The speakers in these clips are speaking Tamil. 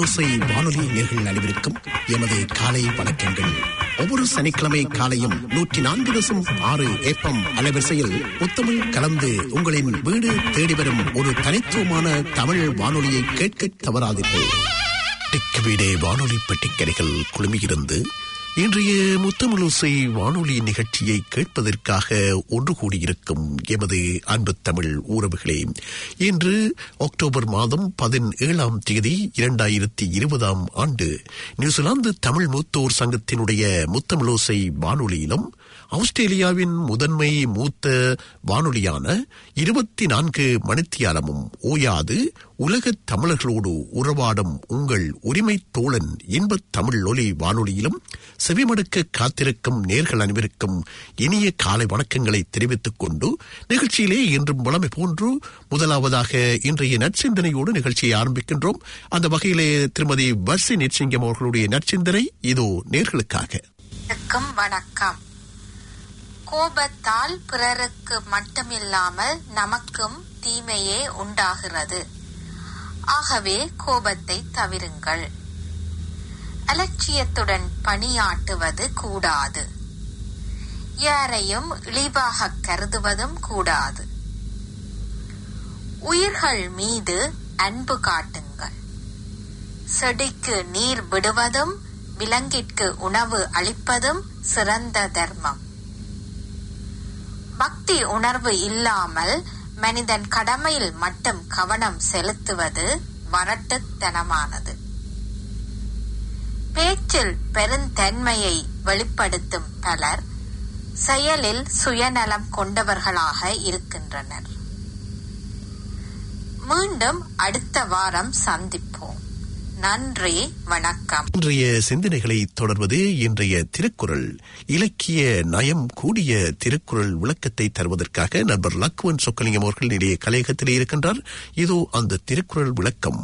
முத்தமிழோசை வானொலி நேர்கள் அனைவருக்கும் எமது காலை வணக்கங்கள் ஒவ்வொரு சனிக்கிழமை காலையும் நூற்றி நான்கு தசம் ஆறு ஏப்பம் அலைவரிசையில் முத்தமிழ் கலந்து உங்களின் வீடு தேடி வரும் ஒரு தனித்துவமான தமிழ் வானொலியை கேட்க தவறாதீர்கள் டிக் வீடே வானொலி பெட்டிக்கரைகள் குழுமியிருந்து இன்றைய முத்தமிழோசை வானொலி நிகழ்ச்சியை கேட்பதற்காக ஒன்று கூடியிருக்கும் எமது அன்பு தமிழ் உறவுகளே இன்று அக்டோபர் மாதம் பதினேழாம் தேதி இரண்டாயிரத்தி இருபதாம் ஆண்டு நியூசிலாந்து தமிழ் மூத்தோர் சங்கத்தினுடைய முத்தமிழோசை வானொலியிலும் ஆஸ்திரேலியாவின் முதன்மை மூத்த வானொலியான இருபத்தி நான்கு மணித்தியாலமும் ஓயாது உலகத் தமிழர்களோடு உறவாடும் உங்கள் உரிமை தோழன் இன்பத் தமிழ் ஒலி வானொலியிலும் செவிமடுக்க காத்திருக்கும் நேர்கள் அனைவருக்கும் இனிய காலை வணக்கங்களை தெரிவித்துக் கொண்டு நிகழ்ச்சியிலே இன்றும் வளமை போன்று முதலாவதாக இன்றைய நற்சிந்தனையோடு நிகழ்ச்சியை ஆரம்பிக்கின்றோம் அந்த வகையிலே திருமதி வர்சி நிச்சிங்கம் அவர்களுடைய நற்சிந்தனை இதோ நேர்களுக்காக வணக்கம் வணக்கம் கோபத்தால் பிறருக்கு மட்டுமில்லாமல் நமக்கும் தீமையே உண்டாகிறது ஆகவே கோபத்தை தவிருங்கள் அலட்சியத்துடன் பணியாட்டுவது கூடாது யாரையும் இழிவாக கருதுவதும் கூடாது உயிர்கள் மீது அன்பு காட்டுங்கள் செடிக்கு நீர் விடுவதும் விலங்கிற்கு உணவு அளிப்பதும் சிறந்த தர்மம் பக்தி உணர்வு இல்லாமல் மனிதன் கடமையில் மட்டும் கவனம் செலுத்துவது வரட்டுத்தனமானது பேச்சில் பெருந்தன்மையை வெளிப்படுத்தும் பலர் செயலில் சுயநலம் கொண்டவர்களாக இருக்கின்றனர் மீண்டும் அடுத்த வாரம் சந்திப்போம் நன்றி வணக்கம் இன்றைய சிந்தனைகளை தொடர்வது இன்றைய திருக்குறள் இலக்கிய நயம் கூடிய திருக்குறள் விளக்கத்தை தருவதற்காக நண்பர் லக்வன் சொக்கலிங்கம் அவர்கள் நிலைய கலையகத்திலே இருக்கின்றார் இதோ அந்த திருக்குறள் விளக்கம்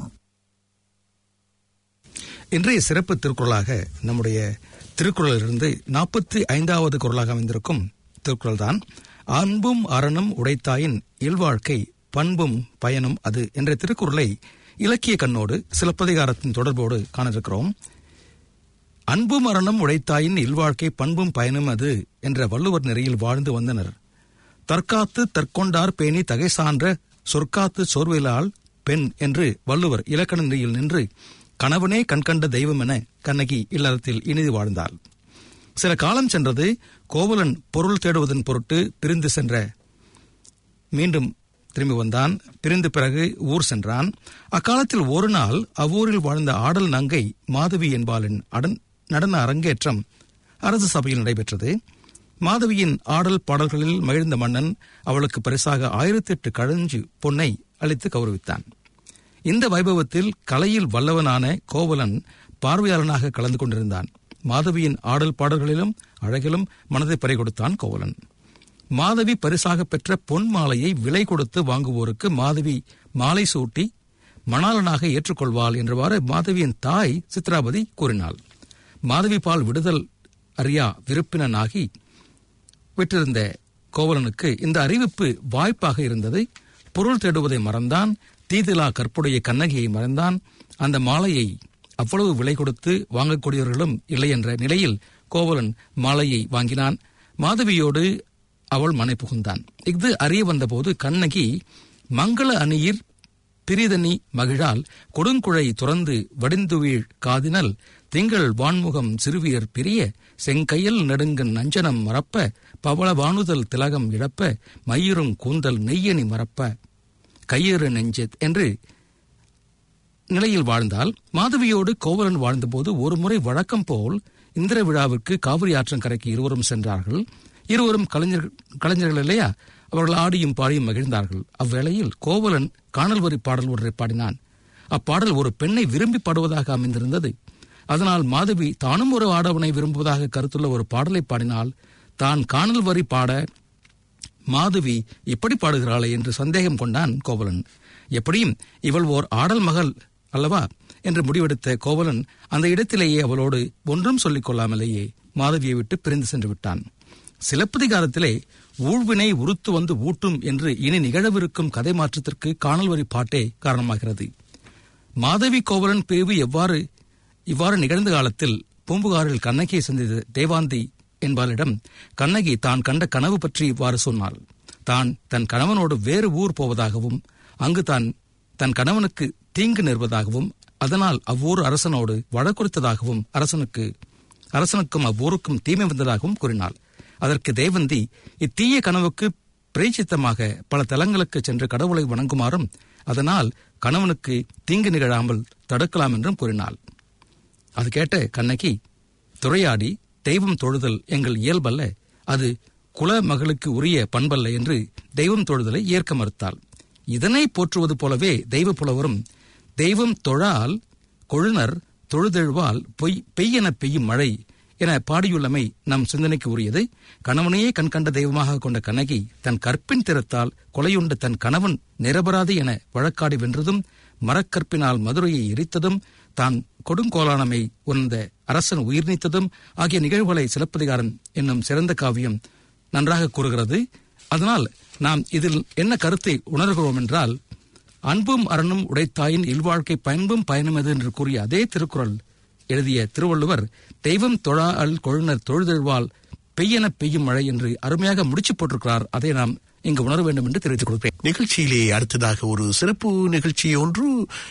இன்றைய சிறப்பு திருக்குறளாக நம்முடைய திருக்குறளிலிருந்து நாற்பத்தி ஐந்தாவது குரலாக அமைந்திருக்கும் திருக்குறள் தான் அன்பும் அறனும் உடைத்தாயின் இல்வாழ்க்கை பண்பும் பயனும் அது என்ற திருக்குறளை இலக்கிய கண்ணோடு சிலப்பதிகாரத்தின் தொடர்போடு காணிருக்கிறோம் அன்பும் மரணம் உழைத்தாயின் இல்வாழ்க்கை பண்பும் பயனும் அது என்ற வள்ளுவர் நெறியில் வாழ்ந்து வந்தனர் தற்காத்து தற்கொண்டார் பேணி தகை சான்ற சொற்காத்து சோர்விலால் பெண் என்று வள்ளுவர் இலக்கண நெறியில் நின்று கணவனே கண்கண்ட தெய்வம் என கண்ணகி இல்லறத்தில் இனிது வாழ்ந்தாள் சில காலம் சென்றது கோவலன் பொருள் தேடுவதன் பொருட்டு பிரிந்து சென்ற மீண்டும் திரும்பி வந்தான் பிரிந்த பிறகு ஊர் சென்றான் அக்காலத்தில் ஒரு நாள் அவ்வூரில் வாழ்ந்த ஆடல் நங்கை மாதவி என்பாளின் அடன் நடன அரங்கேற்றம் அரசு சபையில் நடைபெற்றது மாதவியின் ஆடல் பாடல்களில் மகிழ்ந்த மன்னன் அவளுக்கு பரிசாக ஆயிரத்தி எட்டு கழஞ்சு பொன்னை அளித்து கௌரவித்தான் இந்த வைபவத்தில் கலையில் வல்லவனான கோவலன் பார்வையாளனாக கலந்து கொண்டிருந்தான் மாதவியின் ஆடல் பாடல்களிலும் அழகிலும் மனதை பறி கொடுத்தான் கோவலன் மாதவி பரிசாக பெற்ற பொன் மாலையை விலை கொடுத்து வாங்குவோருக்கு மாதவி மாலை சூட்டி மணாளனாக ஏற்றுக்கொள்வாள் என்றவாறு மாதவியின் தாய் சித்ராபதி கூறினாள் மாதவி பால் விடுதல் அறியா விருப்பினனாகி விட்டிருந்த கோவலனுக்கு இந்த அறிவிப்பு வாய்ப்பாக இருந்தது பொருள் தேடுவதை மறந்தான் தீதிலா கற்புடைய கண்ணகியை மறந்தான் அந்த மாலையை அவ்வளவு விலை கொடுத்து வாங்கக்கூடியவர்களும் இல்லை என்ற நிலையில் கோவலன் மாலையை வாங்கினான் மாதவியோடு அவள் மனை புகுந்தான் இது அறிய வந்தபோது கண்ணகி மங்கள அணியிர் பிரிதனி மகிழால் கொடுங்குழை துறந்து வடிந்துவீழ் காதினல் திங்கள் வான்முகம் சிறுவியர் பிரிய செங்கையல் நெடுங்கன் நஞ்சனம் மறப்ப பவள வானுதல் திலகம் இழப்ப மயிரும் கூந்தல் நெய்யணி மறப்ப கையறு நெஞ்சத் என்று நிலையில் வாழ்ந்தால் மாதவியோடு கோவலன் வாழ்ந்தபோது ஒருமுறை வழக்கம் போல் இந்திர விழாவிற்கு காவிரி ஆற்றங்கரைக்கு இருவரும் சென்றார்கள் இருவரும் கலைஞர் கலைஞர்கள் இல்லையா அவர்கள் ஆடியும் பாடியும் மகிழ்ந்தார்கள் அவ்வேளையில் கோவலன் காணல் வரி பாடல் ஒன்றை பாடினான் அப்பாடல் ஒரு பெண்ணை விரும்பி பாடுவதாக அமைந்திருந்தது அதனால் மாதவி தானும் ஒரு ஆடவனை விரும்புவதாக கருத்துள்ள ஒரு பாடலை பாடினால் தான் காணல் வரி பாட மாதவி இப்படி பாடுகிறாளே என்று சந்தேகம் கொண்டான் கோவலன் எப்படியும் இவள் ஓர் ஆடல் மகள் அல்லவா என்று முடிவெடுத்த கோவலன் அந்த இடத்திலேயே அவளோடு ஒன்றும் சொல்லிக் கொள்ளாமலேயே மாதவியை விட்டு பிரிந்து சென்று விட்டான் சிலப்பதிகாரத்திலே ஊழ்வினை உறுத்து வந்து ஊட்டும் என்று இனி நிகழவிருக்கும் கதை மாற்றத்திற்கு காணல் வரி பாட்டே காரணமாகிறது மாதவி கோவலன் பிரிவு எவ்வாறு இவ்வாறு நிகழ்ந்த காலத்தில் பூம்புகாரில் கண்ணகியை சந்தித்த தேவாந்தி என்பவளிடம் கண்ணகி தான் கண்ட கனவு பற்றி இவ்வாறு சொன்னாள் தான் தன் கணவனோடு வேறு ஊர் போவதாகவும் அங்கு தான் தன் கணவனுக்கு தீங்கு நேர்வதாகவும் அதனால் அவ்வூர் அரசனோடு வழக்குறுத்ததாகவும் அரசனுக்கு அரசனுக்கும் அவ்வூருக்கும் தீமை வந்ததாகவும் கூறினாள் அதற்கு தேவந்தி இத்தீய கனவுக்கு பிரேசித்தமாக பல தலங்களுக்கு சென்று கடவுளை வணங்குமாறும் அதனால் கணவனுக்கு தீங்கு நிகழாமல் தடுக்கலாம் என்றும் கூறினாள் அது கேட்ட கண்ணகி துறையாடி தெய்வம் தொழுதல் எங்கள் இயல்பல்ல அது குல மகளுக்கு உரிய பண்பல்ல என்று தெய்வம் தொழுதலை ஏற்க மறுத்தாள் இதனை போற்றுவது போலவே தெய்வ புலவரும் தெய்வம் தொழால் கொழுனர் தொழுதெழுவால் பொய் பெய்யென பெய்யும் மழை என பாடியுள்ளமை நம் சிந்தனைக்கு உரியது கணவனையே கண்கண்ட தெய்வமாக கொண்ட கண்ணகி தன் கற்பின் திறத்தால் கொலையுண்ட தன் கணவன் நிரபராதி என வழக்காடி வென்றதும் மரக்கற்பினால் மதுரையை எரித்ததும் தான் கொடுங்கோலானமை உணர்ந்த அரசன் உயிர் நீத்ததும் ஆகிய நிகழ்வுகளை சிலப்பதிகாரன் என்னும் சிறந்த காவியம் நன்றாக கூறுகிறது அதனால் நாம் இதில் என்ன கருத்தை உணர்கிறோம் என்றால் அன்பும் அரணும் உடைத்தாயின் இல்வாழ்க்கை பயன்பும் பயனுமெது என்று கூறிய அதே திருக்குறள் எழுதிய திருவள்ளுவர் தெய்வம் தொழா அல் கொழுனர் தொழுதெழுவால் பெய்யென பெய்யும் மழை என்று அருமையாக முடிச்சு போட்டிருக்கிறார் அதை நாம் இங்கு உணர வேண்டும் என்று தெரிவித்துக் கொடுப்பேன் நிகழ்ச்சியிலே அடுத்ததாக ஒரு சிறப்பு நிகழ்ச்சி ஒன்று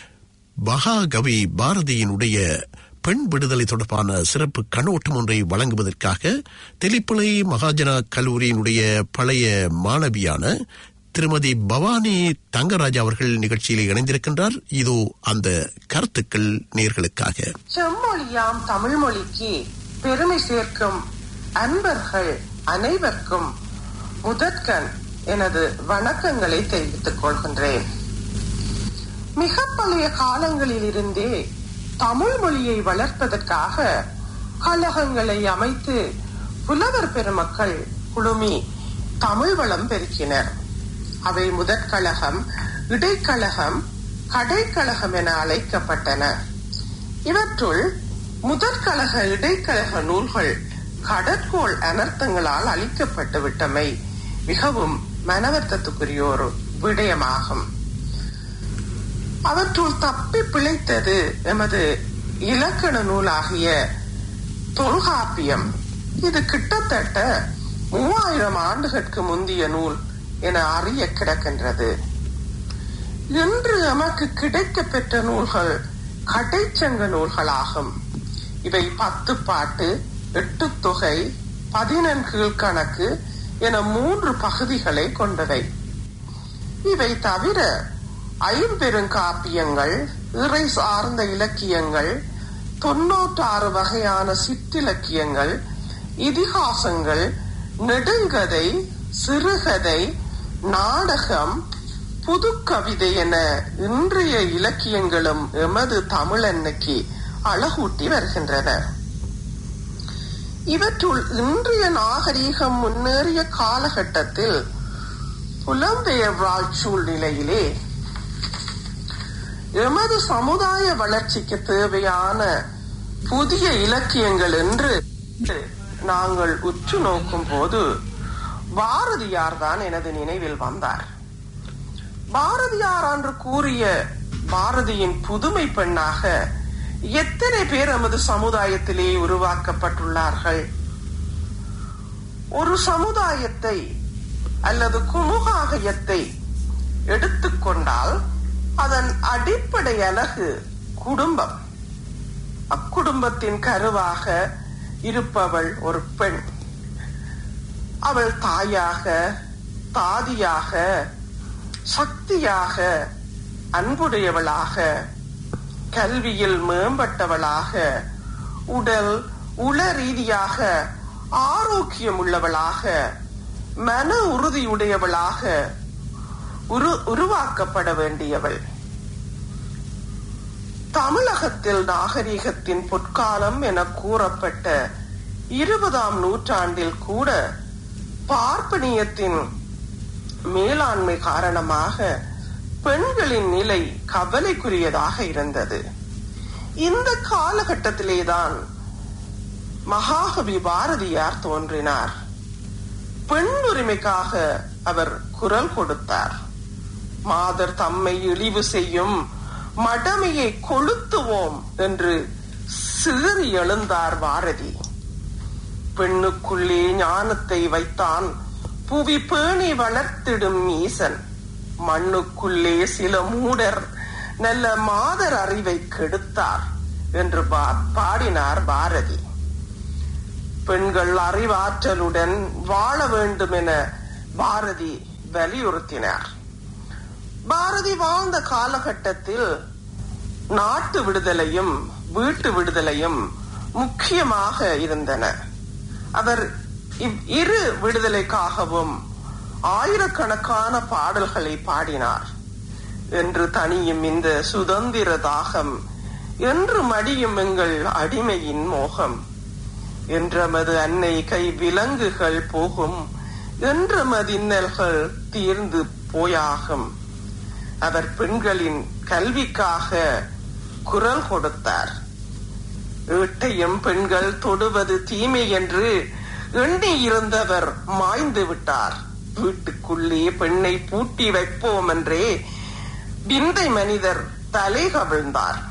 மகாகவி பாரதியினுடைய பெண் விடுதலை தொடர்பான சிறப்பு கண்ணோட்டம் ஒன்றை வழங்குவதற்காக தெளிப்பளை மகாஜனா கல்லூரியினுடைய பழைய மாணவியான திருமதி பவானி தங்கராஜ் அவர்கள் நிகழ்ச்சியிலே இணைந்திருக்கின்றார் இதோ அந்த கருத்துக்கள் நேர்களுக்காக செம்மொழியாம் தமிழ் மொழிக்கு பெருமை சேர்க்கும் அன்பர்கள் அனைவருக்கும் முதற்கண் எனது வணக்கங்களை தெரிவித்துக் கொள்கின்றேன் மிக பழைய காலங்களிலிருந்தே தமிழ் மொழியை வளர்ப்பதற்காக கழகங்களை அமைத்து புலவர் பெருமக்கள் குழுமி தமிழ் வளம் பெருக்கினர் அவை முதற்கழகம் இடைக்கழகம் கடைக்கழகம் என அழைக்கப்பட்டன இவற்றுள் முதற்கழக இடைக்கழக நூல்கள் கடற்கோள் அனர்த்தங்களால் அழிக்கப்பட்டு விட்டமை மிகவும் மனவர்த்தத்துக்குரிய ஒரு விடயமாகும் அவற்றுள் தப்பி பிழைத்தது எமது இலக்கண நூலாகிய தொல்காப்பியம் இது கிட்டத்தட்ட மூவாயிரம் ஆண்டுகளுக்கு முந்திய நூல் என அறிய கிடக்கின்றது இன்று எமக்கு கிடைக்க பெற்ற நூல்கள் கடைச்சங்க நூல்களாகும் இவை பத்து பாட்டு எட்டு தொகை பதினெண் கீழ்கணக்கு என மூன்று பகுதிகளை கொண்டவை இவை தவிர ஐம்பெருங்காப்பியங்கள் இறை சார்ந்த இலக்கியங்கள் தொன்னூற்றாறு வகையான சிற்றிலக்கியங்கள் இதிகாசங்கள் நெடுங்கதை சிறுகதை நாடகம் புதுக்கவிதை என இன்றைய இலக்கியங்களும் எமது தமிழன்னைக்கு அழகூட்டி வருகின்றன இவற்றுள் இன்றைய நாகரீகம் முன்னேறிய காலகட்டத்தில் புலம்பெயர் வாழ் சூழ்நிலையிலே எமது சமுதாய வளர்ச்சிக்கு தேவையான புதிய இலக்கியங்கள் என்று நாங்கள் உற்று நோக்கும் போது பாரதியார் தான் எனது நினைவில் வந்தார் பாரதியார் அன்று கூறிய பாரதியின் புதுமை பெண்ணாக எத்தனை பேர் நமது சமுதாயத்திலே உருவாக்கப்பட்டுள்ளார்கள் ஒரு சமுதாயத்தை அல்லது குமுகாகயத்தை எடுத்துக்கொண்டால் அதன் அடிப்படை அலகு குடும்பம் அக்குடும்பத்தின் கருவாக இருப்பவள் ஒரு பெண் அவள் தாயாக தாதியாக சக்தியாக அன்புடையவளாக கல்வியில் மேம்பட்டவளாக உடல் உள ரீதியாக ஆரோக்கியம் உள்ளவளாக மன உறுதியுடையவளாக உரு உருவாக்கப்பட வேண்டியவள் தமிழகத்தில் நாகரிகத்தின் பொற்காலம் என கூறப்பட்ட இருபதாம் நூற்றாண்டில் கூட பார்ப்பனியத்தின் மேலாண்மை காரணமாக பெண்களின் நிலை கவலைக்குரியதாக இருந்தது இந்த காலகட்டத்திலேதான் மகாகவி பாரதியார் தோன்றினார் பெண் உரிமைக்காக அவர் குரல் கொடுத்தார் மாதர் தம்மை இழிவு செய்யும் மடமையை கொளுத்துவோம் என்று சிதறி எழுந்தார் பாரதி பெண்ணுக்குள்ளே ஞானத்தை வைத்தான் புவி பேணி வளர்த்திடும் ஈசன் மண்ணுக்குள்ளே சில மூடர் நல்ல மாதர் அறிவை கெடுத்தார் என்று பா- பாடினார் பாரதி பெண்கள் அறிவாற்றலுடன் வாழ வேண்டும் என பாரதி வலியுறுத்தினார் பாரதி வாழ்ந்த காலகட்டத்தில் நாட்டு விடுதலையும் வீட்டு விடுதலையும் முக்கியமாக இருந்தன அவர் இவ் இரு விடுதலைக்காகவும் ஆயிரக்கணக்கான பாடல்களை பாடினார் என்று தனியும் இந்த சுதந்திர தாகம் என்று மடியும் எங்கள் அடிமையின் மோகம் என்றமது அன்னை கை விலங்குகள் போகும் என்றமது இன்னல்கள் தீர்ந்து போயாகும் அவர் பெண்களின் கல்விக்காக குரல் கொடுத்தார் வீட்டையும் பெண்கள் தொடுவது தீமை என்று எண்ணி இருந்தவர் மாய்ந்து விட்டார் வீட்டுக்குள்ளே பெண்ணை பூட்டி வைப்போம் என்றே விந்தை மனிதர் தலை கவிழ்ந்தார்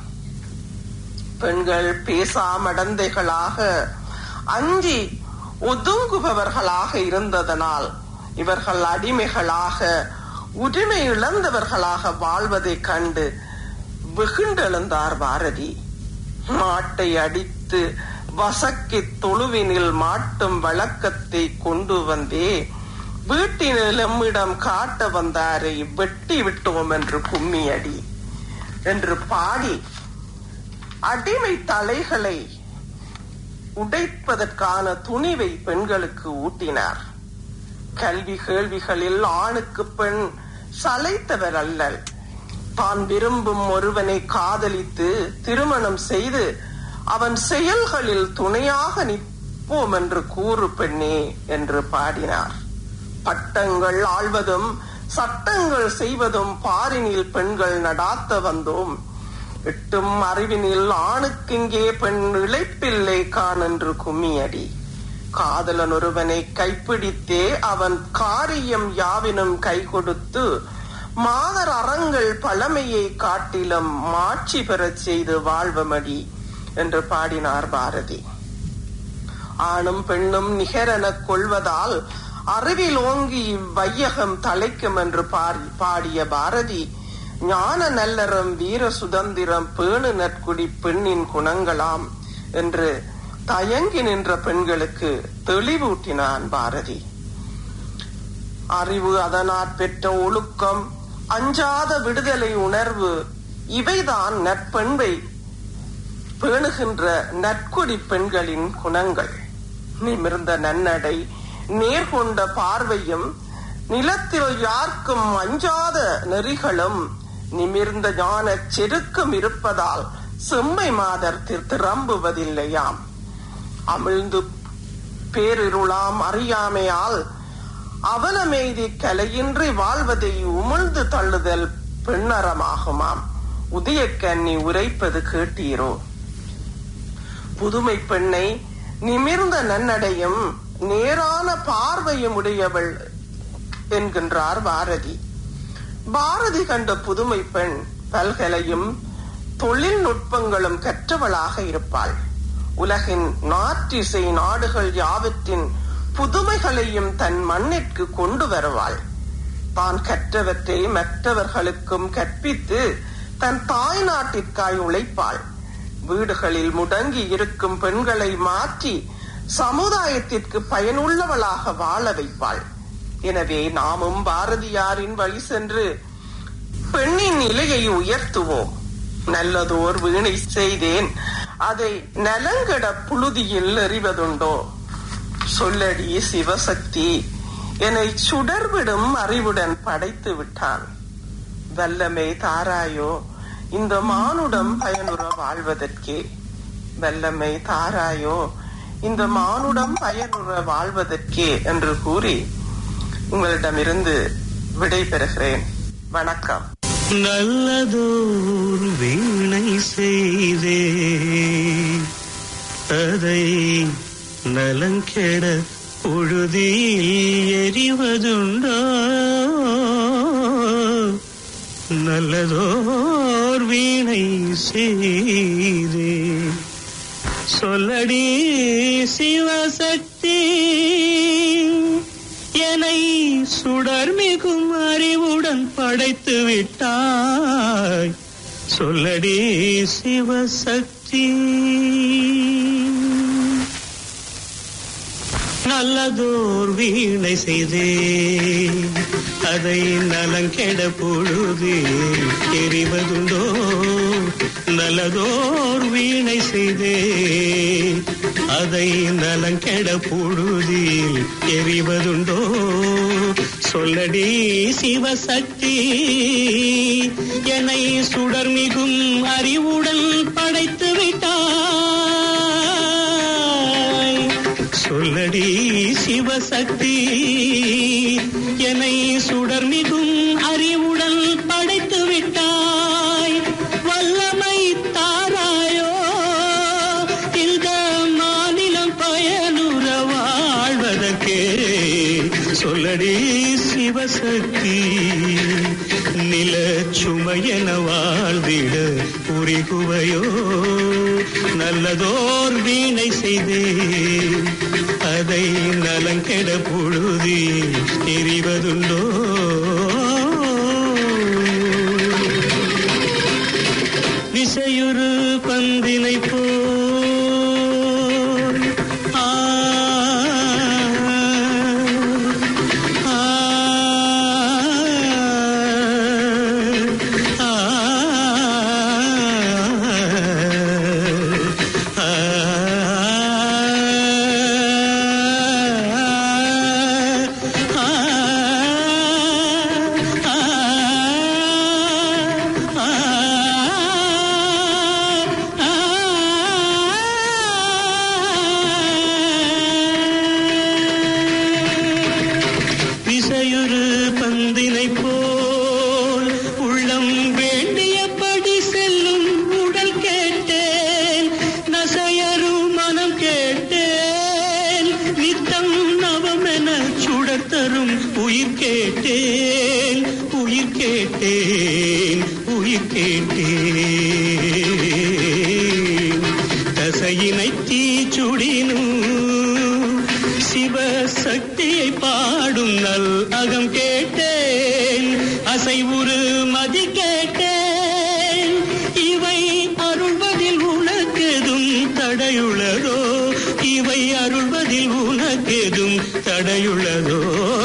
பெண்கள் பேசாமடந்தைகளாக அஞ்சி ஒதுங்குபவர்களாக இருந்ததனால் இவர்கள் அடிமைகளாக உரிமை இழந்தவர்களாக வாழ்வதைக் கண்டு வெகுண்டெழுந்தார் பாரதி மாட்டை அடித்து வசக்கி தொழுவினில் மாட்டும் வழக்கத்தை கொண்டு வந்தே வீட்டினில் எம்மிடம் காட்ட வந்தாரை வெட்டி விட்டோம் என்று கும்மியடி என்று பாடி அடிமை தலைகளை உடைப்பதற்கான துணிவை பெண்களுக்கு ஊட்டினார் கல்வி கேள்விகளில் ஆணுக்கு பெண் சளைத்தவர் அல்லல் தான் விரும்பும் ஒருவனை காதலித்து திருமணம் செய்து அவன் செயல்களில் துணையாக நிற்போம் என்று கூறு பெண்ணே என்று பாடினார் பட்டங்கள் ஆள்வதும் சட்டங்கள் செய்வதும் பாரினில் பெண்கள் நடாத்த வந்தோம் எட்டும் அறிவினில் ஆணுக்கிங்கே பெண் இழைப்பில்லை கான் என்று கும்மியடி காதலன் ஒருவனை கைப்பிடித்தே அவன் காரியம் யாவினும் கை கொடுத்து மாதர் அறங்கள் பழமையை காட்டிலும் மாட்சி பெறச் செய்து வாழ்வமடி என்று பாடினார் பாரதி ஆணும் பெண்ணும் நிகரெனக் கொள்வதால் அறிவில் ஓங்கி இவ்வையகம் தலைக்கும் என்று பாடி- பாடிய பாரதி ஞான நல்லறம் வீர சுதந்திரம் பேணு நற்குடி பெண்ணின் குணங்களாம் என்று தயங்கி நின்ற பெண்களுக்கு தெளிவூட்டினான் பாரதி அறிவு அதனால் பெற்ற ஒழுக்கம் அஞ்சாத விடுதலை உணர்வு இவைதான் நற்பண்பை பேணுகின்ற நற்குடி பெண்களின் குணங்கள் நிமிர்ந்த நன்னடை நேர்கொண்ட பார்வையும் நிலத்தில் யாருக்கும் அஞ்சாத நெறிகளும் நிமிர்ந்த ஞான செருக்கும் இருப்பதால் செம்மை மாதர் தி- திறம்புவதில்லையாம் அமிழ்ந்து பேரிருளாம் அறியாமையால் அவலமெய்தி கலையின்றி வாழ்வதை உமிழ்ந்து தள்ளுதல் பெண்ணறமாகுமாம் உதயக்கண்ணி உரைப்பது கேட்டீரோ புதுமை பெண்ணை நிமிர்ந்த நன்னடையும் நேரான பார்வையும் உடையவள் என்கின்றார் பாரதி பாரதி கண்ட புதுமை பெண் பல்கலையும் தொழில்நுட்பங்களும் கற்றவளாக இருப்பாள் உலகின் நாற்றிசை நாடுகள் யாவற்றின் புதுமைகளையும் தன் மண்ணிற்கு கொண்டு வருவாள் தான் கற்றவற்றை மற்றவர்களுக்கும் கற்பித்து தன் தாய் நாட்டிற்காய் உழைப்பாள் வீடுகளில் முடங்கி இருக்கும் பெண்களை மாற்றி சமுதாயத்திற்கு பயனுள்ளவளாக வாழ வைப்பாள் எனவே நாமும் பாரதியாரின் வழி சென்று பெண்ணின் நிலையை உயர்த்துவோம் நல்லதோர் வீணை செய்தேன் அதை நலங்கட புழுதியில் எறிவதுண்டோ சொல்லடி சிவசக்தி என்னை சுடர்விடும் அறிவுடன் படைத்து விட்டான் வல்லமை தாராயோ இந்த மானுடம் பயனுற வாழ்வதற்கே வல்லமை தாராயோ இந்த மானுடம் பயனுற வாழ்வதற்கே என்று கூறி உங்களிடமிருந்து விடை பெறுகிறேன் வணக்கம் நல்லதோர் வீணை செய்தே அதை நலங்கெட பொழுதில் எறிவதுண்டோ நல்லதோர் வீணை செய்தே சொல்லடி சிவசக்தி என்னை சுடர் மிகும் அறிவுடன் படைத்து விட்டாய் சொல்லடி சிவசக்தி நல்லதோர் வீணை செய்தே அதை நலங்கெட பொழுது எறிவதுண்டோ நல்லதோர் வீணை செய்தே அதை நலங்கெட பொழுதில் எறிவதுண்டோ சொல்லடி சிவசக்தி என்னை சுடர் மிகும் அறிவுடன் படைத்து விட்டாய் சொல்லடி சிவசக்தி என்னை சுடர் மிகும் அறிவுடன் படைத்து விட்டாய் வல்லமை தாராயோ இந்த மாநிலம் பயனுற வாழ்வதற்கே சொல்லடி சிவசக்தி நில சுமையென வாழ்ந்திட புரிகுவையோ நல்லதோர் வீணை செய்தே அதை நலங்கெட பொழுதி எறிவதுண்டோ விசையுறு பந்தினை போல் ஆ ஆ ஆ விசையுறு பந்தினை போல் உள்ளம் வேண்டியபடி செல்லும் உடல் கேட்டேன் நசையரு மனம் கேட்டேன் நித்தம் நவமென சுடர் தரும் உயிர் கேட்டேன் உயிர் கேட்டேன் உயிர் கேட்டேன் தசையினை தீச்சுடினும் சிவசக்தியை பாடும் நல் அகம் கேட்டேன் அசைவுறு மதி கேட்டேன் இவை அருள்வதில் உனக்கெதும் தடையுள்ளதோ இவை அருள்வதில் உனக்கெதும் தடையுள்ளதோ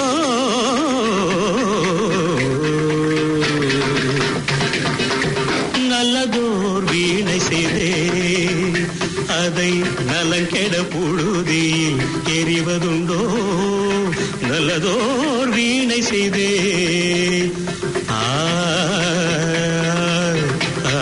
நல்லதோர் வீணை செய்தே அதை நலங்கெட புழுதியில் எறிவதுண்டோ நல்லதோர் வீணை செய்தே ஆ ஆ.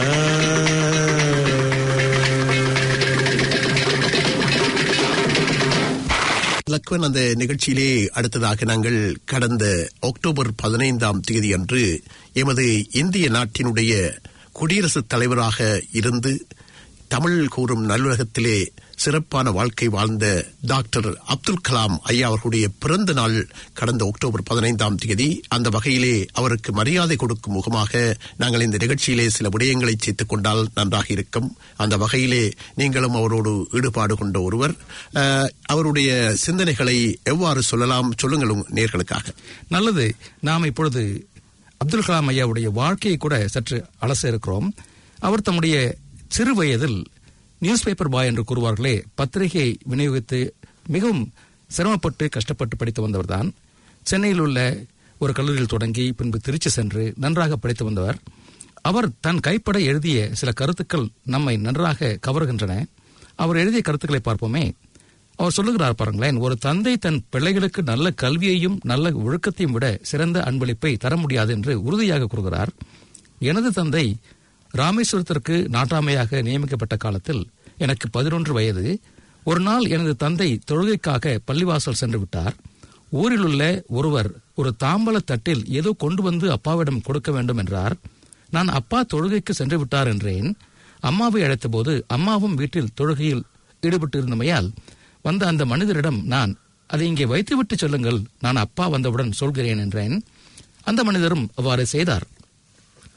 லக்வன் அந்த நிகழ்ச்சியிலே அடுத்ததாக நாங்கள் கடந்த அக்டோபர் பதினைந்தாம் தேதி அன்று எமது இந்திய நாட்டினுடைய குடியரசுத் தலைவராக இருந்து தமிழ் கூறும் நல்லுலகத்திலே சிறப்பான வாழ்க்கை வாழ்ந்த டாக்டர் அப்துல் கலாம் ஐயா அவர்களுடைய பிறந்த நாள் கடந்த அக்டோபர் பதினைந்தாம் தேதி அந்த வகையிலே அவருக்கு மரியாதை கொடுக்கும் முகமாக நாங்கள் இந்த நிகழ்ச்சியிலே சில விடயங்களை சேர்த்துக் கொண்டால் நன்றாக இருக்கும் அந்த வகையிலே நீங்களும் அவரோடு ஈடுபாடு கொண்ட ஒருவர் அஹ், அவருடைய சிந்தனைகளை எவ்வாறு சொல்லலாம் சொல்லுங்கள் உங்க நேர்களுக்காக நல்லது நாம் இப்பொழுது அப்துல் கலாம் ஐயாவுடைய வாழ்க்கையை கூட சற்று அலச இருக்கிறோம் அவர் தம்முடைய சிறு வயதில் நியூஸ் பேப்பர் பாய் என்று கூறுவார்களே பத்திரிகை விநியோகித்து மிகவும் சிரமப்பட்டு கஷ்டப்பட்டு படித்து வந்தவர்தான் சென்னையில் உள்ள ஒரு கல்லூரியில் தொடங்கி பின்பு திருச்சி சென்று நன்றாக படித்து வந்தவர் அவர் தன் கைப்பட எழுதிய சில கருத்துக்கள் நம்மை நன்றாக கவர்கின்றன அவர் எழுதிய கருத்துக்களை பார்ப்போமே அவர் சொல்லுகிறார் பாருங்களேன் ஒரு தந்தை தன் பிள்ளைகளுக்கு நல்ல கல்வியையும் நல்ல ஒழுக்கத்தையும் விட சிறந்த அன்பளிப்பை தர முடியாது என்று உறுதியாக கூறுகிறார் எனது தந்தை ராமேஸ்வரத்திற்கு நாட்டாமையாக நியமிக்கப்பட்ட காலத்தில் எனக்கு பதினொன்று வயது ஒரு நாள் எனது தந்தை தொழுகைக்காக பள்ளிவாசல் சென்று விட்டார் ஊரில் உள்ள ஒருவர் ஒரு தாம்பல தட்டில் ஏதோ கொண்டு வந்து அப்பாவிடம் கொடுக்க வேண்டும் என்றார் நான் அப்பா தொழுகைக்கு சென்று விட்டார் என்றேன் அம்மாவை அழைத்தபோது அம்மாவும் வீட்டில் தொழுகையில் ஈடுபட்டு இருந்தமையால் வந்த அந்த மனிதரிடம் நான் அதை இங்கே வைத்துவிட்டு சொல்லுங்கள் நான் அப்பா வந்தவுடன் சொல்கிறேன் என்றேன் அந்த மனிதரும் அவ்வாறு செய்தார்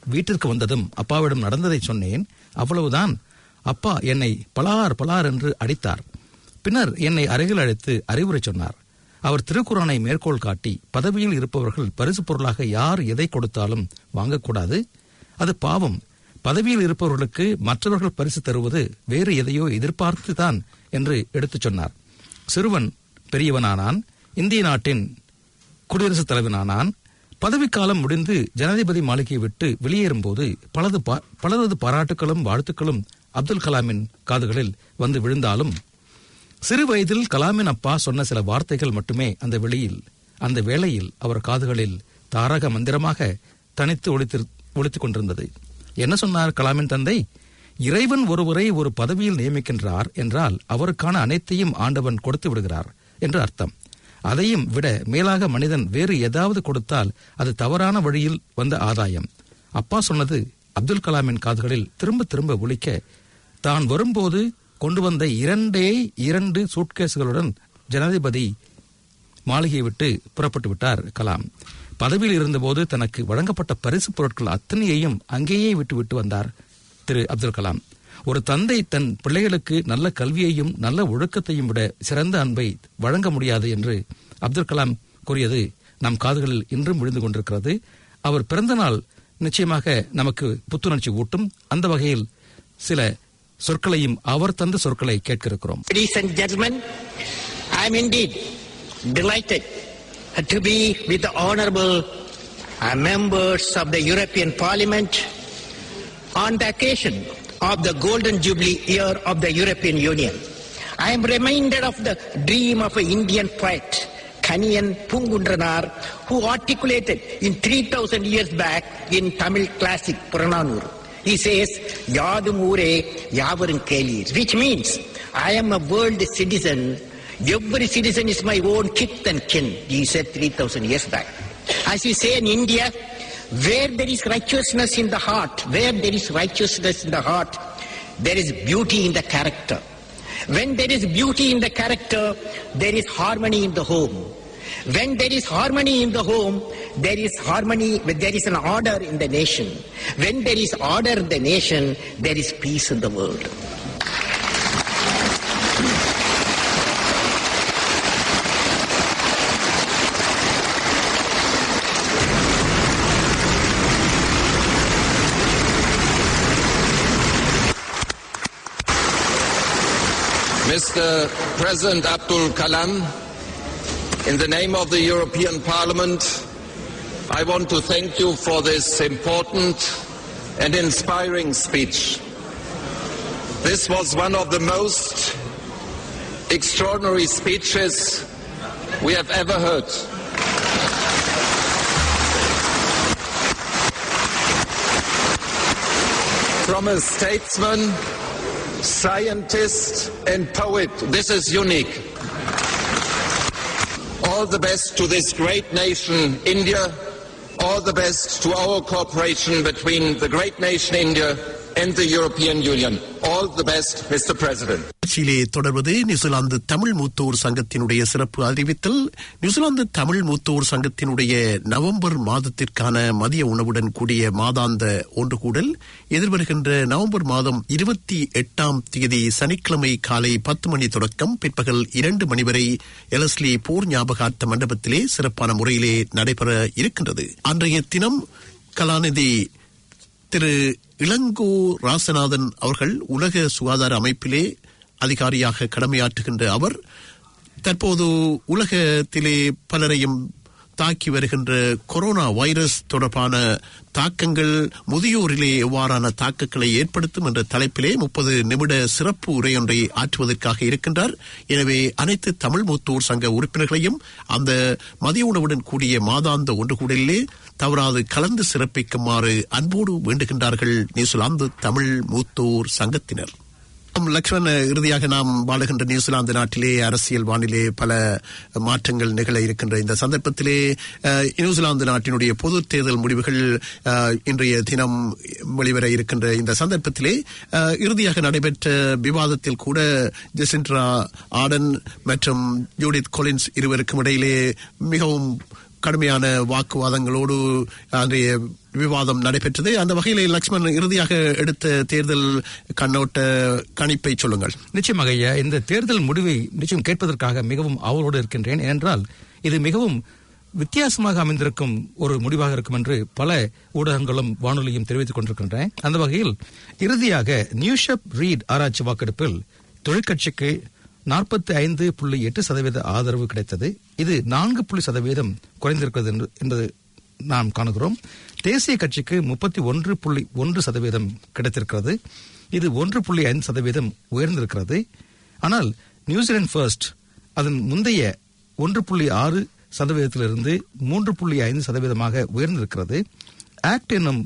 வீட்டிற்கு வந்ததும் அப்பாவிடம் நடந்ததை சொன்னேன் அவ்வளவுதான் அப்பா என்னை பலார் பலார் என்று அடித்தார் பின்னர் என்னை அருகில் அழைத்து அறிவுரை சொன்னார் அவர் திருக்குறானை மேற்கோள் காட்டி பதவியில் இருப்பவர்கள் பரிசு பொருளாக யார் எதை கொடுத்தாலும் வாங்கக்கூடாது அது பாவம் பதவியில் இருப்பவர்களுக்கு மற்றவர்கள் பரிசு தருவது வேறு எதையோ எதிர்பார்த்துதான் என்று எடுத்துச் சொன்னார் சிறுவன் பெரியவனானான் இந்திய நாட்டின் குடியரசுத் தலைவனானான் பதவிக்காலம் முடிந்து ஜனாதிபதி மாளிகையை விட்டு வெளியேறும்போது பலது பா- பலரது பாராட்டுகளும் வாழ்த்துக்களும் அப்துல் கலாமின் காதுகளில் வந்து விழுந்தாலும் சிறு வயதில் கலாமின் அப்பா சொன்ன சில வார்த்தைகள் மட்டுமே அந்த வெளியில் அந்த வேளையில் அவர் காதுகளில் தாரக மந்திரமாக தனித்து ஒழித்து ஒழித்துக் கொண்டிருந்தது என்ன சொன்னார் கலாமின் தந்தை இறைவன் ஒருவரை ஒரு பதவியில் நியமிக்கின்றார் என்றால் அவருக்கான அனைத்தையும் ஆண்டவன் கொடுத்து விடுகிறார் என்று அர்த்தம் அதையும் விட மேலாக மனிதன் வேறு ஏதாவது கொடுத்தால் அது தவறான வழியில் வந்த ஆதாயம் அப்பா சொன்னது அப்துல் கலாமின் காதுகளில் திரும்ப திரும்ப ஒலிக்க தான் வரும்போது கொண்டு வந்த இரண்டே இரண்டு சூட்கேஸ்களுடன் ஜனாதிபதி மாளிகையை விட்டு புறப்பட்டு விட்டார் கலாம் பதவியில் இருந்தபோது தனக்கு வழங்கப்பட்ட பரிசு பொருட்கள் அத்தனையையும் அங்கேயே விட்டு விட்டு வந்தார் திரு அப்துல் கலாம் ஒரு தந்தை தன் பிள்ளைகளுக்கு நல்ல கல்வியையும் நல்ல ஒழுக்கத்தையும் விட சிறந்த அன்பை வழங்க முடியாது என்று அப்துல் கலாம் கூறியது நம் காதுகளில் இன்றும் விழுந்து கொண்டிருக்கிறது அவர் பிறந்த நாள் நிச்சயமாக நமக்கு புத்துணர்ச்சி ஊட்டும் அந்த வகையில் சில சொற்களையும் அவர் தந்த சொற்களை கேட்க இருக்கிறோம் Ladies and gentlemen, I am indeed delighted to be with the honorable uh, members of the European Parliament on the occasion of the Golden Jubilee year of the European Union. I am reminded of the dream of an Indian poet, Kaniyan Pungundranar, who articulated in 3000 years back in Tamil classic Purananur. He says, Yadum Ure Yavarum Kelir, which means I am a world citizen. Every citizen is my own kith and kin, he said 3000 years back. As we say in India, where there is righteousness in the heart, where there is righteousness in the heart, there is beauty in the character. When there is beauty in the character, there is harmony in the home. When there is harmony in the home, there is harmony, there is an order in the nation. When there is order in the nation, there is peace in the world. Mr. President Abdul Kalam, in the name of the European Parliament, I want to thank you for this important and inspiring speech. This was one of the most extraordinary speeches we have ever heard. From a statesman, scientist, and poet, this is unique. All the best to this great nation, India. All the best to our cooperation between the great nation India and the European Union. All the best, Mr. President. நிகழ்ச்சியிலே தொடர்வது நியூசிலாந்து தமிழ் மூத்தோர் சங்கத்தினுடைய சிறப்பு அறிவித்தல் நியூசிலாந்து தமிழ் மூத்தோர் சங்கத்தினுடைய நவம்பர் மாதத்திற்கான மதிய உணவுடன் கூடிய மாதாந்த ஒன்று கூடல் எதிர்வருகின்ற நவம்பர் மாதம் இருபத்தி எட்டாம் தேதி சனிக்கிழமை காலை பத்து மணி தொடக்கம் பிற்பகல் இரண்டு மணி வரை எலஸ்லி போர் ஞாபகார்த்த மண்டபத்திலே சிறப்பான முறையிலே நடைபெற இருக்கின்றது அன்றைய தினம் கலாநிதி திரு இளங்கோ ராசநாதன் அவர்கள் உலக சுகாதார அமைப்பிலே அதிகாரியாக கடமையாற்றுகின்ற அவர் தற்போது உலகத்திலே பலரையும் தாக்கி வருகின்ற கொரோனா வைரஸ் தொடர்பான தாக்கங்கள் முதியோரிலே எவ்வாறான தாக்கங்களை ஏற்படுத்தும் என்ற தலைப்பிலே முப்பது நிமிட சிறப்பு உரையொன்றை ஆற்றுவதற்காக இருக்கின்றார் எனவே அனைத்து தமிழ் மூத்தோர் சங்க உறுப்பினர்களையும் அந்த மதிய உணவுடன் கூடிய மாதாந்த ஒன்று கூடலிலே தவறாது கலந்து சிறப்பிக்குமாறு அன்போடு வேண்டுகின்றார்கள் நியூசிலாந்து தமிழ் மூத்தோர் சங்கத்தினர் ஆம், லக்ஷ்மண் இறுதியாக நாம் வாழுகின்ற நியூசிலாந்து நாட்டிலே அரசியல் வானிலே பல மாற்றங்கள் நிகழ இருக்கின்ற இந்த சந்தர்ப்பத்திலே அஹ், நியூசிலாந்து நாட்டினுடைய பொது தேர்தல் முடிவுகள் அஹ், இன்றைய தினம் வெளிவர இருக்கின்ற இந்த சந்தர்ப்பத்திலே அஹ், இறுதியாக நடைபெற்ற விவாதத்தில் கூட ஜெசின்ட்ரா ஆடன் மற்றும் ஜூடித் கொலின்ஸ் இருவருக்கும் இடையிலே மிகவும் கடுமையான வாக்குவாதங்களோடு அன்றைய விவாதம் நடைபெற்றது அந்த வகையில் லக்ஷ்மண் இறுதியாக எடுத்த தேர்தல் கண்ணோட்ட கணிப்பை சொல்லுங்கள் நிச்சயமாக ஐயா இந்த தேர்தல் முடிவை நிச்சயம் கேட்பதற்காக மிகவும் ஆவலோடு இருக்கின்றேன் ஏனென்றால் இது மிகவும் வித்தியாசமாக அமைந்திருக்கும் ஒரு முடிவாக இருக்கும் என்று பல ஊடகங்களும் வானொலியும் தெரிவித்துக் கொண்டிருக்கின்றன அந்த வகையில் இறுதியாக நியூஷப் ரீட் ஆராய்ச்சி வாக்கெடுப்பில் தொழிற்கட்சிக்கு நாற்பத்தி ஐந்து புள்ளி எட்டு சதவீத ஆதரவு கிடைத்தது இது நான்கு புள்ளி சதவீதம் குறைந்திருக்கிறது என்று- என்பது நாம் காணுகிறோம் தேசிய கட்சிக்கு முப்பத்தி ஒன்று புள்ளி ஒன்று சதவீதம் கிடைத்திருக்கிறது இது ஒன்று புள்ளி ஐந்து சதவீதம் உயர்ந்திருக்கிறது ஆனால் நியூசிலாந்து ஃபர்ஸ்ட் அதன் முந்தைய ஒன்று புள்ளி ஆறு சதவீதத்திலிருந்து மூன்று புள்ளி ஐந்து சதவீதமாக உயர்ந்திருக்கிறது ஆக்ட் என்னும்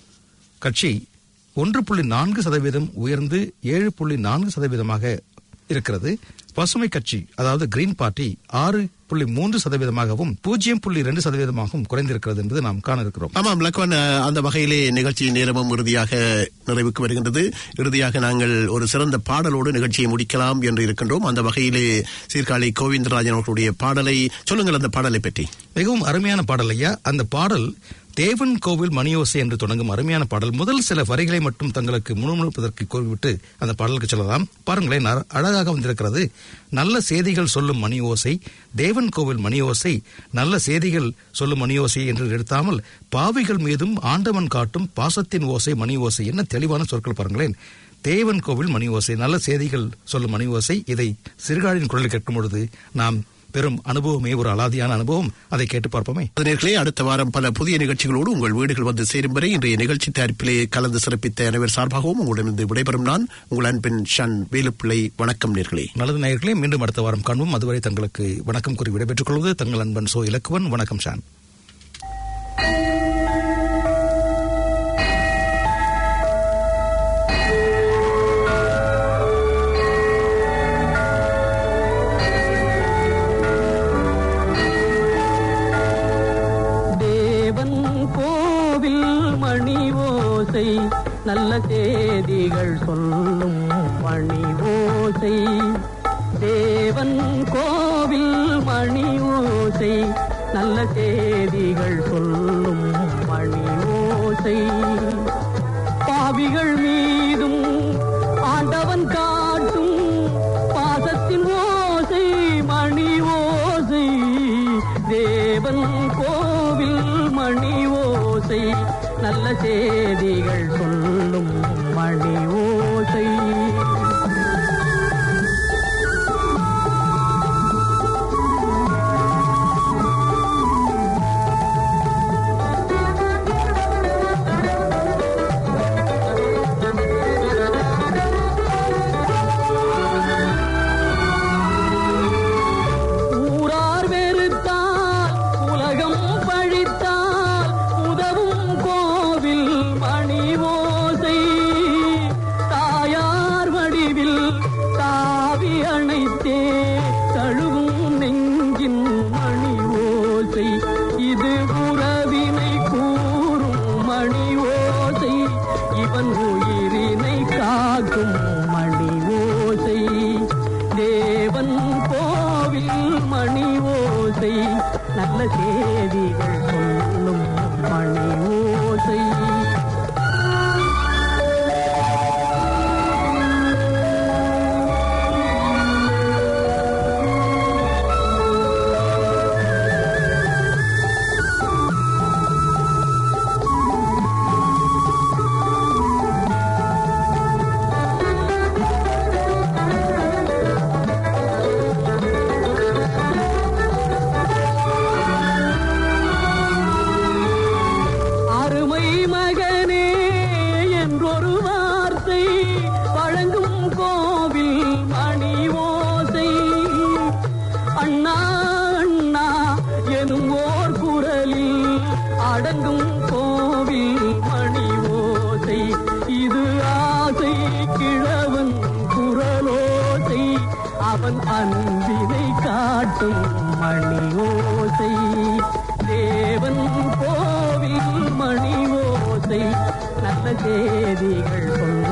கட்சி ஒன்று புள்ளி நான்கு சதவீதம் உயர்ந்து ஏழு புள்ளி நான்கு சதவீதமாக இருக்கிறது பசுமை கட்சி அதாவது கிரீன் பார்ட்டி ஆறு புள்ளி மூன்று சதவீதமாகவும் பூஜ்ஜியம் புள்ளி இரண்டு சதவீதமாகவும் குறைந்திருக்கிறது என்பது நாம் காண இருக்கிறோம் ஆமாம் லக்வன் அஹ், அந்த வகையிலே நிகழ்ச்சியின் நேரமும் இறுதியாக நிறைவுக்கு வருகின்றது இறுதியாக நாங்கள் ஒரு சிறந்த பாடலோடு நிகழ்ச்சியை முடிக்கலாம் என்று இருக்கின்றோம் அந்த வகையிலே சீர்காழி கோவிந்தராஜன் அவர்களுடைய பாடலை சொல்லுங்கள் அந்த பாடலை பற்றி மிகவும் அருமையான பாடல் ஐயா அந்த பாடல் தேவன் கோவில் மணியோசை என்று தொடங்கும் அருமையான பாடல் முதல் சில வரிகளை மட்டும் தங்களுக்கு முணுமுணுப்பதற்கு கூறிவிட்டு அந்த பாடலுக்கு செல்லலாம் பாருங்களேன் அர- அழகாக வந்திருக்கிறது நல்ல செய்திகள் சொல்லும் மணி ஓசை தேவன் கோவில் மணி ஓசை நல்ல செய்திகள் சொல்லும் மணி ஓசை என்று எடுத்தாமல் பாவிகள் மீதும் ஆண்டவன் காட்டும் பாசத்தின் ஓசை மணி ஓசை என்ன தெளிவான சொற்கள் பாருங்களேன் தேவன் கோவில் மணி ஓசை நல்ல செய்திகள் சொல்லும் மணி ஓசை இதை சிறுகாழின் குரலில் கேட்கும் பொழுது நாம் பெரும் அனுபவமே ஒரு அலாதியான அனுபவம் அதை கேட்டு பார்ப்போமே நேர்களே அடுத்த வாரம் பல புதிய நிகழ்ச்சிகளோடு உங்கள் வீடுகள் வந்து சேரும் வரை இன்றைய நிகழ்ச்சி தயாரிப்பிலே கலந்து சிறப்பித்த அனைவர் சார்பாகவும் உங்களிடமிருந்து விடைபெறும் நான் உங்கள் அன்பின் ஷன் வேலுப்பிள்ளை வணக்கம் நேர்களே நல்லது நேயர்களே மீண்டும் அடுத்த வாரம் காண்போம் அதுவரை தங்களுக்கு வணக்கம் கூறி விடைபெற்றுக் கொள்வது தங்கள் அன்பன் சோ இலக்குவன் வணக்கம் ஷான் தேவன் கோவில் மணி ஓசை நல்ல செய்திகள் சொல்லும் மணி ஓசை தேவன் கோவில் மணி ஓசை நல்ல செய்திகள் சொல்லும் மணி ஓசை பாவிகள் மீதும் ஆண்டவன் காட்டும் பாசத்தின் ஓசை மணி ஓசை தேவன் கோவில் மணி ஓசை நல்ல செய்திகள் சொல்லும் மணி ஓசை ஊரார் வெறுத்தால் உலகம் பழித்தால் உதவும் கோவில் மணி ஓசை தாயார் வடிவில் தாவி அணைத்தே தழுவும் நெஞ்சின் மணி ஓசை இது உறவினை கூறும் மணி ஓசை இவன் உயிரினை காக்கும் மணி ஓசை தேவன் கோவில் மணி ஓசை நல்ல செய்திகள் சொல்லும் மணி ஓசை அருமை மகனே என்றொரு வார்த்தை வழங்கும் கோவில் மணி ஓசை அண்ணா அண்ணா எனும் ஓர் குரலில் அடங்கும் கோவில் மணி ஓசை இது ஆசை கிழவன் குரலோசை அவன் அன்பினை காட்டும் மணி ஓசை தேவன் கோவில் மணி ஓசை நல்ல செய்திகள் சொல்லும்